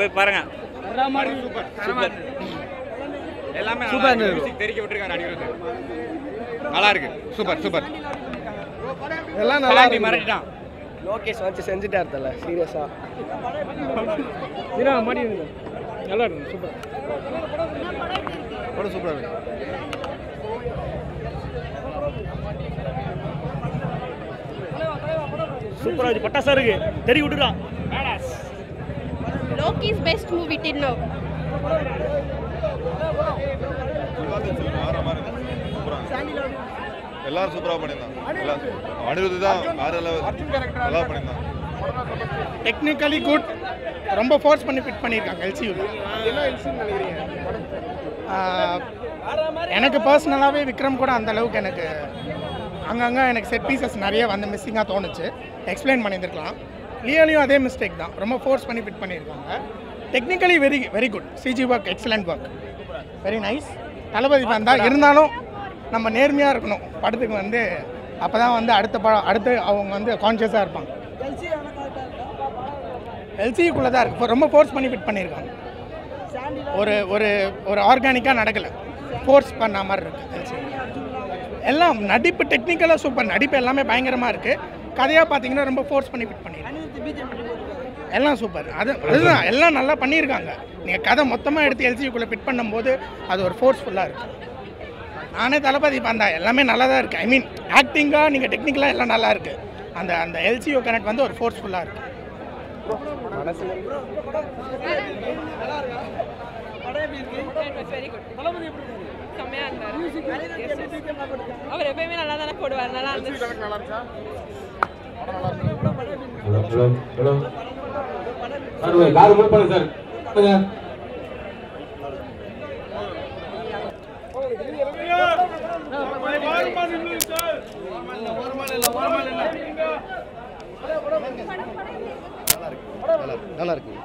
போய் பாருங்க சூப்பர் எல்லாமே Super நல்லா இருக்கு. இருந்தது. music தெரிக்க விட்டுருக்காரு அடிக்கிறது நல்லா இருக்கு சூப்பர் சூப்பர் எல்லாம் நல்லா கலாண்டி இருக்கு மிரட்டிட்டான் லோகேஷ் வச்சு செஞ்சுட்டார் தல சீரியஸா வீரா மாடி நல்லா இருக்கு சூப்பர் படம் சூப்பராக இருக்கு சூப்பரா இருக்கு பட்டாசா இருக்கு தெரி விட்டுறான் Loki's best movie till now. எல்லாரும் சூப்பராக பண்ணியிருந்தாங்க எல்லாம் அனிருத் தான் வேற level. நல்லா பண்ணியிருந்தாங்க டெக்னிக்கலி குட் ரொம்ப ஃபோர்ஸ் பண்ணி ஃபிட் பண்ணியிருக்காங்க எல்சியூவில் எனக்கு பர்சனலாகவே விக்ரம் கூட அந்த அளவுக்கு எனக்கு அங்கங்கே எனக்கு செட் பீசஸ் நிறைய வந்து மிஸ்ஸிங்காக தோணுச்சு எக்ஸ்பிளைன் பண்ணியிருந்துருக்கலாம் லியோலையும் அதே மிஸ்டேக் தான் ரொம்ப ஃபோர்ஸ் பண்ணி ஃபிட் பண்ணியிருக்காங்க technically very very good CG work excellent work very nice Thalapathy fan தான் இருந்தாலும் நம்ம நேர்மையாக இருக்கணும் படத்துக்கு வந்து அப்போ தான் வந்து அடுத்த படம் அடுத்து அவங்க வந்து கான்ஷியஸாக இருப்பாங்க எல்சிக்குள்ளே தான் இருக்குது ரொம்ப ஃபோர்ஸ் பண்ணி ஃபிட் பண்ணியிருக்காங்க ஒரு ஒரு ஒரு ஆர்கானிக்காக நடக்கலை ஃபோர்ஸ் பண்ண மாதிரி இருக்குது எல்சி எல்லாம் நடிப்பு டெக்னிக்கலாக சூப்பர் நடிப்பு எல்லாமே பயங்கரமாக இருக்குது கதையாக பார்த்தீங்கன்னா ரொம்ப ஃபோர்ஸ் பண்ணி ஃபிட் பண்ணியிருக்காங்க எல்லாம் சூப்பர் அது அதுதான் எல்லாம் நல்லா பண்ணியிருக்காங்க நீங்கள் கதை மொத்தமாக எடுத்து எல்சிக்குள்ளே ஃபிட் பண்ணும்போது அது ஒரு ஃபோர்ஸ்ஃபுல்லாக இருக்குது நானே தளபதி பார்த்தா எல்லாமே நல்லா தான் இருக்குது ஐ மீன் ஆக்டிங்காக நீங்கள் டெக்னிக்கலாக எல்லாம் நல்லா இருக்குது அந்த அந்த எல்சிஓ கனெக்ட் வந்து ஒரு ஃபோர்ஸ்ஃபுல்லாக இருக்குது செம்மையா இருந்தாரு அவர் எப்பயுமே நல்லா தானே போடுவார் நல்லா இருந்துச்சு hello hello hello sir car move பண்ணுங்க சார் பண்ணுங்க. நல்லா இருக்கு